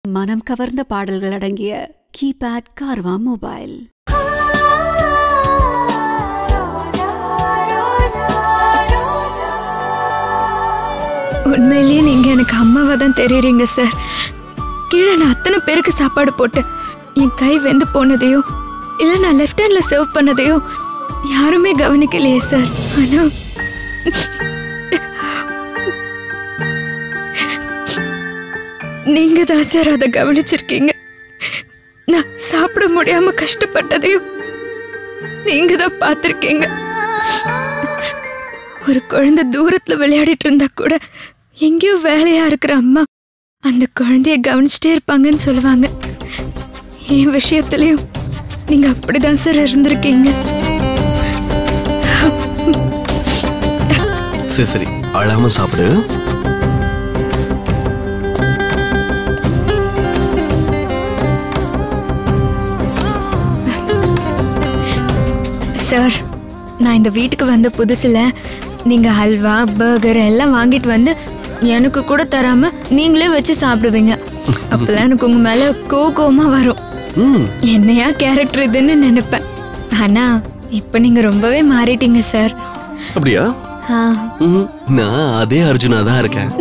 மனம் கவர்ந்த பாடல்கள் அடங்கிய கீபேட் கார்வா மொபைல் உண்மையிலேயே நீங்க எனக்கு அம்மாவா தான் தெரியுறீங்க சார் கீழே நான் அத்தனை பேருக்கு சாப்பாடு போட்டேன் என் கை வெந்து போனதையோ இல்ல நான் லெஃப்ட் ஹேண்ட்ல சர்வ் பண்ணதையோ யாருமே கவனிக்கலையே சார் ஆனா நீங்க தான் சார் அதை கவனிச்சிருக்கீங்க நான் சாப்பிட முடியாம கஷ்டப்பட்டதையும் நீங்க தான் பார்த்திருக்கீங்க ஒரு குழந்தை தூரத்துல விளையாடிட்டு இருந்தா கூட எங்கேயோ வேலையா இருக்கிற அம்மா அந்த குழந்தைய கவனிச்சுட்டே இருப்பாங்கன்னு சொல்லுவாங்க என் விஷயத்துலயும் நீங்க அப்படிதான் சார் இருந்திருக்கீங்க சரி சரி அழாம சாப்பிடு சார் நான் இந்த வீட்டுக்கு வந்த புதுசுல நீங்க ஹல்வா பர்கர் எல்லாம் வாங்கிட்டு வந்து எனக்கு கூட தராம நீங்களே வச்சு சாப்பிடுவீங்க அப்பெல்லாம் எனக்கு உங்க மேல கோகோமா வரும் ம் என்னையா கேரக்டர் இதுன்னு நினைப்பேன் ஆனா இப்ப நீங்க ரொம்பவே மாறிட்டீங்க சார் அப்படியா ஆ, ம், நான் அதே அர்ஜுனா தான் இருக்கேன்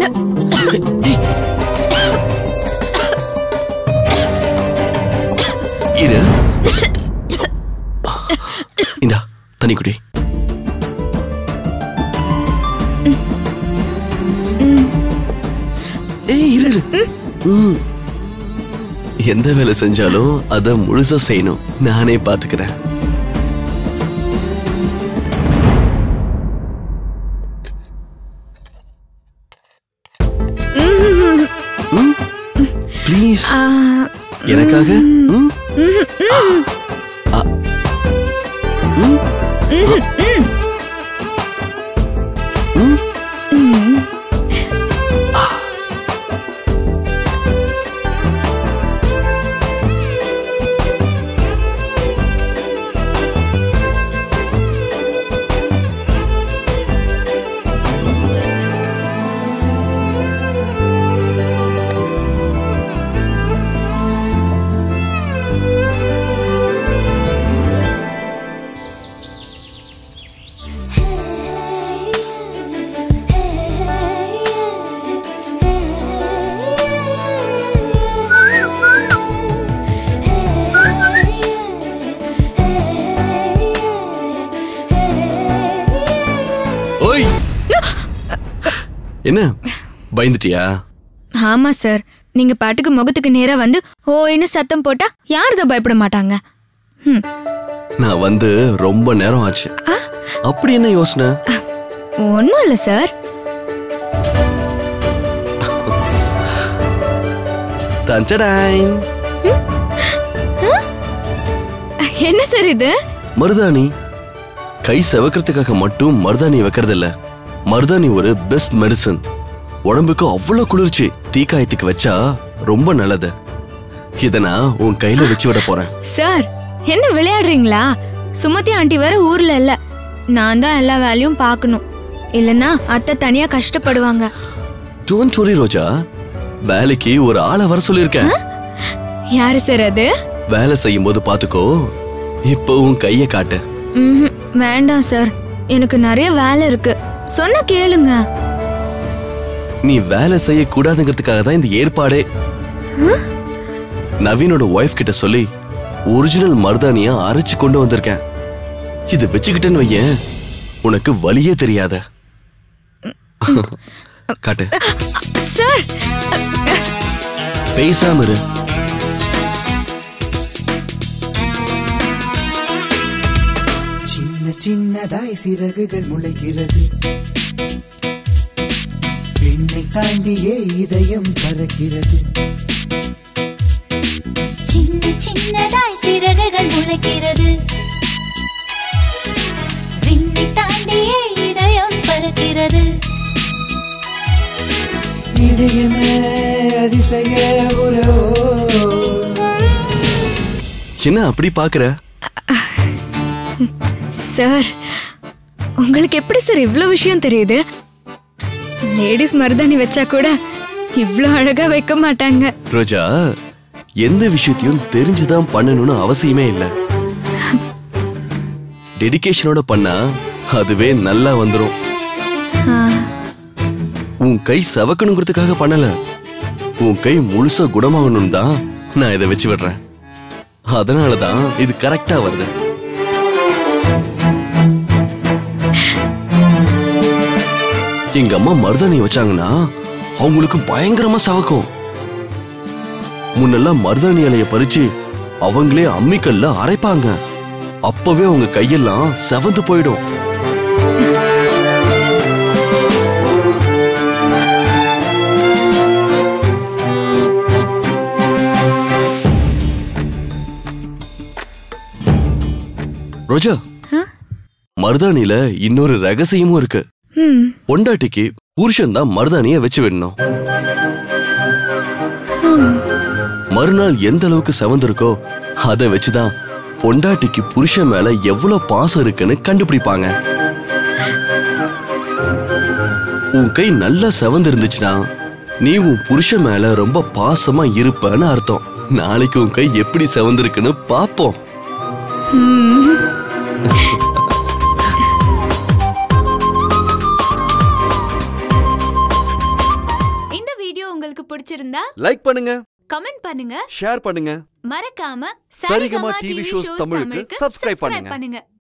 இரு இந்தா தண்ணி குடி ஏய் இரு இரு. ம். எந்த வேலை செஞ்சாலும் அத முழுசா செய்யணும் நானே பாத்துக்கிறேன் ப்ளீஸ் ஆ, எனக்காக ம்? ஆ. ம்? ம்? ம். ஓய் என்ன பயந்துட்டியா ஆமா சார் நீங்க பாட்டுக்கு முகத்துக்கு நேரா வந்து ஓன்னு சத்தம் போட்டா யாருதான் பயப்பட மாட்டாங்க ம் நான் வந்து ரொம்ப நேரம் ஆச்சு அப்படி என்ன யோசனை ஒன்றும் இல்லை சார் தஞ்சடாயின் என்ன சார் இது மருதாணி கை செவக்கிறதுக்காக மட்டும் மருதாணி வைக்கிறது இல்ல மருதாணி ஒரு பெஸ்ட் மெடிசன் உடம்புக்கு அவ்வளவு குளிர்ச்சி தீக்காயத்துக்கு வச்சா ரொம்ப நல்லது இத நான் உன் கையில வச்சு விட போறேன் சார் என்ன விளையாடுறீங்களா சுமதி ஆண்டி வேற ஊர்ல இல்ல நான் தான் எல்லா வேலையும் பார்க்கணும் இல்லனா அத்தை தனியா கஷ்டப்படுவாங்க டோன்ட் worry ரோஜா வேலைக்கு ஒரு ஆளை வர சொல்லியிருக்கேன் யாரு சார் அது வேலை செய்யும் போது பாத்துக்கோ இப்போ உன் கைய காட்டு ம்ஹும், வேண்டாம் சார் எனக்கு நிறைய வேலை இருக்கு சொன்ன கேளுங்க நீ வேலை செய்ய கூடாதுங்கிறதுக்காக தான் இந்த ஏற்பாடே நவீனோட ஒய்ஃப் கிட்ட சொல்லி ஒரிஜினல் மருதாணிய அரைச்சு கொண்டு வந்திருக்கேன் இது வச்சுக்கிட்டேன்னு வையேன் உனக்கு வலியே தெரியாத காட்டு சார் பேசாம இரு சின்ன சின்னதாய் சிறகுகள் முளைக்கிறது பெண்ணை தாண்டியே இதயம் பறக்கிறது சின்ன சின்னதாய் சிறகுகள் முளைக்கிறது விண்ணை தாண்டியே இதயம் பறக்கிறது இதயமே அதிசய உறவோ என்ன அப்படி பாக்குற சார் உங்களுக்கு எப்படி சார் இவ்வளோ விஷயம் தெரியுது லேடிஸ் மருதாணி வச்சா கூட இவ்ளோ அழகா வைக்க மாட்டாங்க ரோஜா எந்த விஷயத்தையும் தெரிஞ்சுதான் பண்ணணும்னு அவசியமே இல்ல டெடிகேஷனோட பண்ணா அதுவே நல்லா வந்துரும் ஆ, உன் கை சவக்கணுங்கிறதுக்காக பண்ணல உன் கை முழுசா குணமாகணும் தான் நான் இதை வச்சு விடுறேன் அதனாலதான் இது கரெக்டா வருது எங்க அம்மா மருதாணி வச்சாங்கன்னா அவங்களுக்கு பயங்கரமா சவக்கும் முன்னெல்லாம் மருதாணி இலைய பறிச்சு அவங்களே அம்மிக்கல்ல அரைப்பாங்க அப்பவே அவங்க கையெல்லாம் செவந்து போயிடும் ரோஜா ஆ? மருதாணில இன்னொரு ரகசியமும் இருக்கு ம், பொண்டாட்டிக்கு புருஷன் தான் மருதாணிய வச்சு விடணும் மறுநாள் எந்த அளவுக்கு செவந்திருக்கோ அதை வச்சுதான் பொண்டாட்டிக்கு புருஷன் மேல எவ்வளவு பாசம் இருக்குன்னு கண்டுபிடிப்பாங்க உன் கை நல்லா செவந்து இருந்துச்சுன்னா நீ உன் புருஷன் மேல ரொம்ப பாசமா இருப்பன்னு அர்த்தம் நாளைக்கு உன் கை எப்படி செவந்திருக்குன்னு பாப்போம் இந்த வீடியோ உங்களுக்கு பிடிச்சிருந்தா லைக் பண்ணுங்க கமெண்ட் பண்ணுங்க ஷேர் பண்ணுங்க மறக்காம சரிகமா TV shows தமிழுக்கு subscribe பண்ணுங்க. பண்ணுங்க